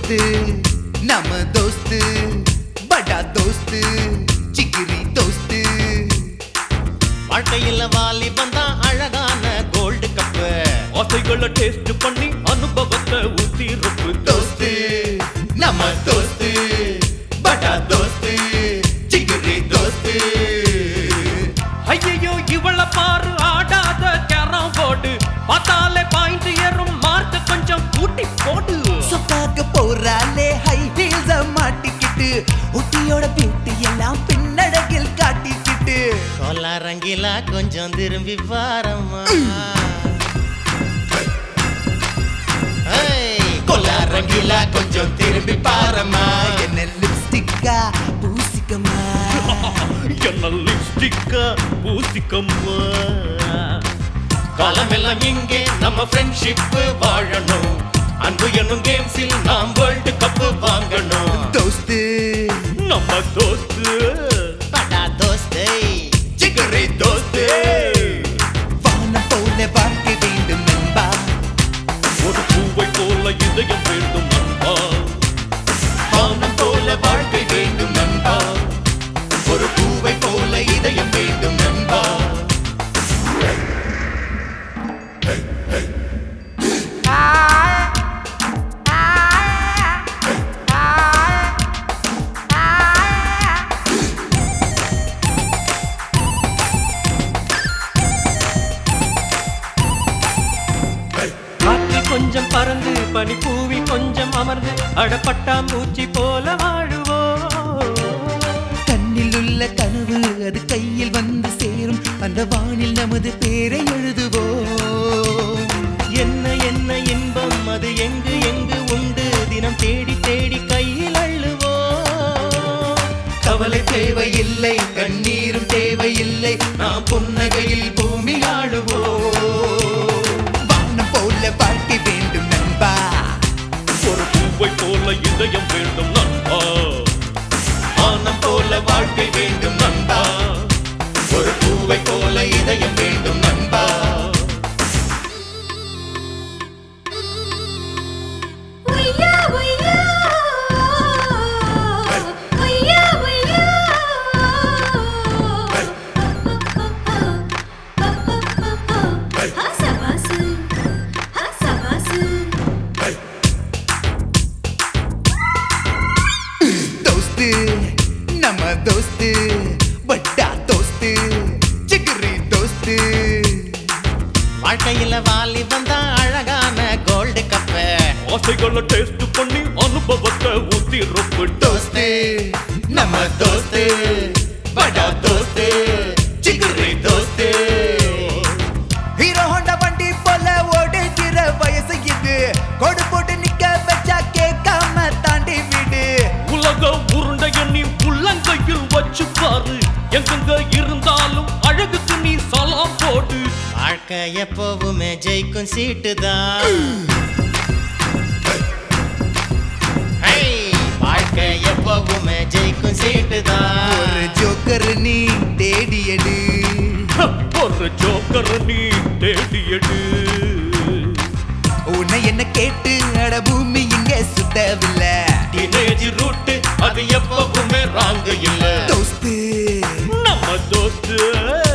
தோஸ்து நம்ம தோஸ்து படா தோஸ்து சிக்கிரி தோஸ்து வாழ்க்கையில வாலிபன் தான் அழகான கோல்டு கப்பு ஆசைகளை டேஸ்ட் பண்ணி அனுபவத்தை ஊத்தி ரொப்பு தோஸ்து நம்ம தோஸ்து படா தோஸ்து சிக்கிரி தோஸ்து ஐயோ இவள பாரு ஆடாத கேரம் போடு பார்த்தாலே பாயிண்ட் ஏறும் மார்க் கொஞ்சம் கூட்டி போடு சொப்பாக்க போறாலே ஹை ஹீல்ஸ மாட்டிக்கிட்டு ஒட்டியோட பியூட்டி எல்லாம் பின்னடகில் காட்டிக்கிட்டு கோலாரங்கிலா கொஞ்சம் திரும்பி பாரம்மா ஏய், கொல்லாரங்கிலா கொஞ்சம் திரும்பி பாரம்மா என்ன லிப்ஸ்டிக்கா பூசிக்கமா என்ன லிப்ஸ்டிக்கா பூசிக்கம்மா காலமெல்லாம் இங்கே நம்ம ஃப்ரெண்ட்ஷிப் வாழணும் அன்பு என்னும் கேம்ஸில் நாம் வேர்ல்டு கப் வாங்கணும் தோஸ்து நம்ம தோஸ்து படா தோஸ்தை சிக்கரி தோஸ்து வானம் போல வாழ்க்கை வேண்டும் நண்பா ஒரு பூவை போல இதயம் வேண்டும் நண்பா வானம் போல வாழ்க்கை வேண்டும் நண்பா ஒரு பூவை போல இதயம் வேண்டும் நண்பா காற்று கொஞ்சம் பறந்து பனி பூவி கொஞ்சம் அமர்ந்து அடப்பட்டாம்பூச்சி போல வாழுவோம் கண்ணில் உள்ள கனவு அது கையில் வந்து சேரும் அந்த வானில் நமது பேரை எழுதுவோம் என்ன என்ன இன்பம் அது எங்கு எங்கு உண்டு தினம் தேடி தேடி கையில் அள்ளுவோம் கவலை தேவையில்லை கண்ணீரும் தேவையில்லை நாம் புன்னகையில் பூமி ஆடுவோம் வானம் போல வாழ்க்கை வேண்டும் நண்பா ஒரு பூவை போல இதயம் வேண்டும் நண்பா வானம் போல வாழ்க்கை வேண்டும் நண்பா ஒரு பூவை போல இதயம் வேண்டும் நண்பா ஒய்யா ஒய்யா ஒய்யா ஒய்யா ஹசபாசு ஹசபாசு தோஸ்து நம்ம தோஸ்து பட்டா தோஸ்து சிகரி தோஸ்து வாழ்க்கையில வாலிபன் தான் அழகான கோல்டு கப்பு ஆசைகளை டேஸ்ட் பண்ணி அனுபவத்தை ஊத்தி ரொப்பு தோஸ்து நம்ம தோஸ்து படா தோஸ்து சிகரி தோஸ்து ஹீரோ ஹோண்டா வண்டி போல ஓடுகிற வயசு இது கொடு போட்டு நிக்க வச்சா கேட்காம தாண்டி விடு உலக உருண்டைய நீ உள்ளங்கையில் வச்சு பாரு எங்கெங்க இருந்தாலும் அழகுக்கு நீ சலாம் போடு வாழ்க்கை எப்பவுமே ஜெயிக்கும் சீட்டு தான் வாழ்க்கை எப்பவுமே ஜெயிக்கும் சீட்டு ஒரு தான் ஜோக்கர் நீ தேடியடு ஒரு ஜோக்கர் நீ தேடியடு உன்னை என்ன கேட்டு அட பூமி இங்க சுத்தவில்லை டீனேஜ் ரூட் அது எப்பவுமே ராங்க இல்ல தோஸ்து நம்ம தோஸ்து